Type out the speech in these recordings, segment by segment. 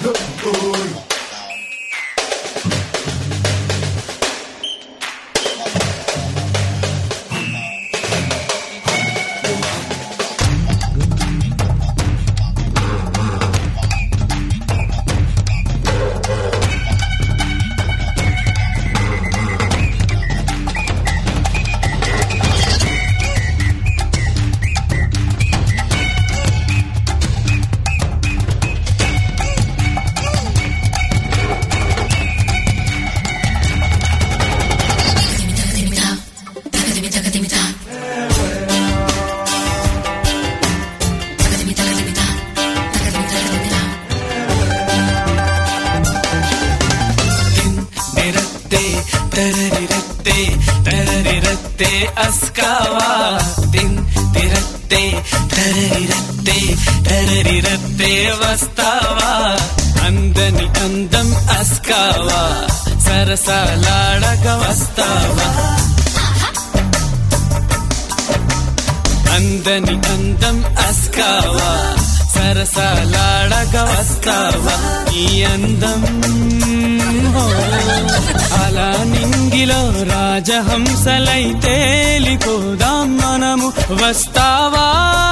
నిరత్తే తరరిరత్తే తరరిరత్తే అస్కావా తిన్ తిరత్తే తరరిరత్తే తరరిరత్తే వస్తావా అందని అందం అస్కావా సరసాలాడక వస్తావా అందని అందం అస్కావా సరసాలాడక వస్తావా ఈ అందం ఓ, అలా నింగిలో రాజహంసలై తేలిపోదాం మనము వస్తావా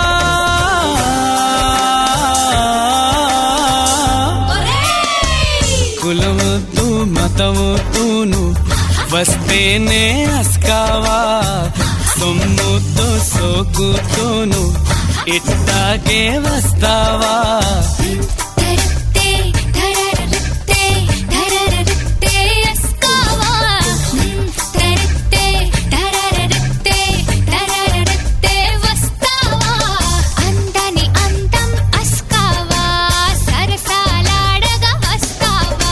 కులవద్దు మతవద్దును వస్తేనే అస్కావా సొమ్ముతో సోకుతోను ఇట్టాగే వస్తావా తరత్తే తరరత్తే తరరత్తే అస్కావా తరత్తే తరరత్తే తరరత్తే వస్తావా అందని అందం అస్కావా సరసాలాడగా వస్తావా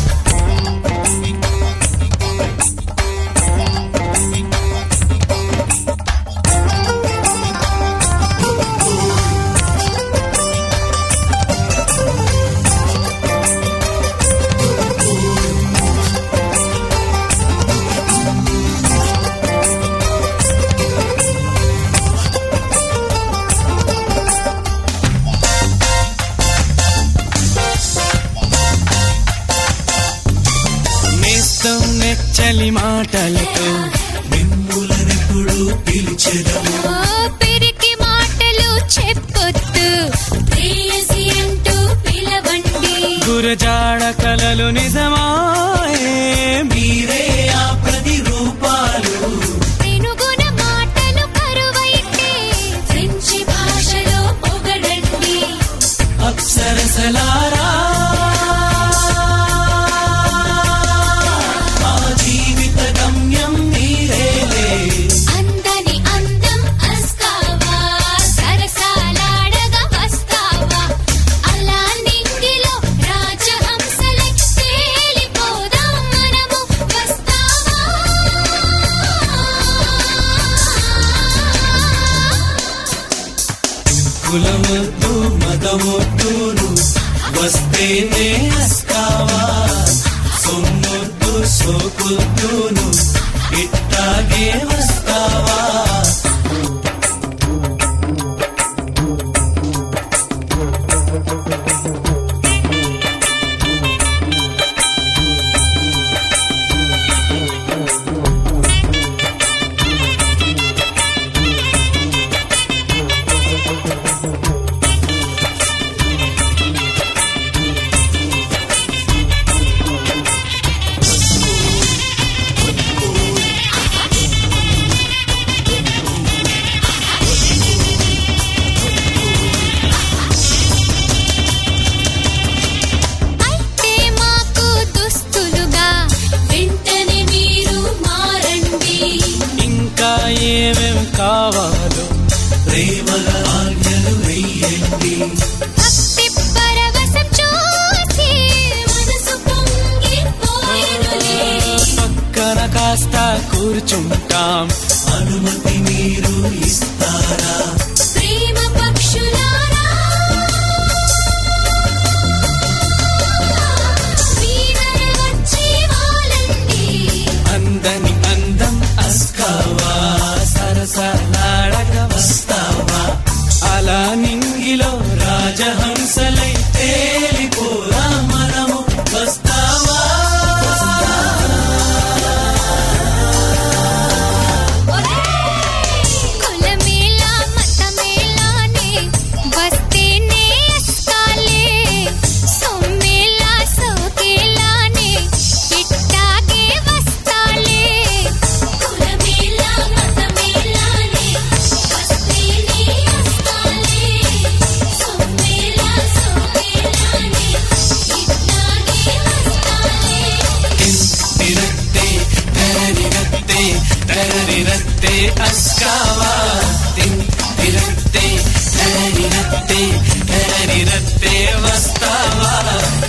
నేస్తం నెచ్చలి మాటలతో మిమ్ములనెప్పుడు పిలిచెదము ఓ పిరికి మాటలు చెప్పొద్దు ప్రేయసి అంటూ పిలవండి గురజాడ కలలు నిజమాయే మీరే ఆ ప్రతిరూపాలు పెనుగున మాటలు కరువైతే ఫ్రెంచి భాషలో పొగడండి అప్సరసలారా మా జీవిత గమ్యం మీరేలే అందని అందం అస్కావా సరసాలాడగా వస్తావా అలా నింగిలో రాజహంసలై తేలిపోదాం మనము వస్తావా కులమొద్దు మతమొద్దును వస్తేనే అస్కావా సొమ్మొద్దు సోకొద్దును ఇట్టాగే వస్తావా అయితే మాకు దుస్తులుగా వెంటనే మీరు మారండి ఇంకా ఏమేం కావాలో ప్రేమగా ఆజ్ఞలు వెయ్యండి భక్తి పరవశం చూసి మనసు పొంగిపోయెనులే. పక్కన కాస్త కూర్చుంటాం అనుమతి మీరు ఇస్తారా ప్రేమ పక్షులారా మీదర వచ్చి వాలండి. అందని అందం అస్కావా సరసలాడక వస్తావా అలా నింగిలో రాజహంసలై తేలిపోరా మన తిరత్తే అస్కావా తిన్ తిరత్తే ధరణి రత్తే ధరణి రత్తే వస్తావా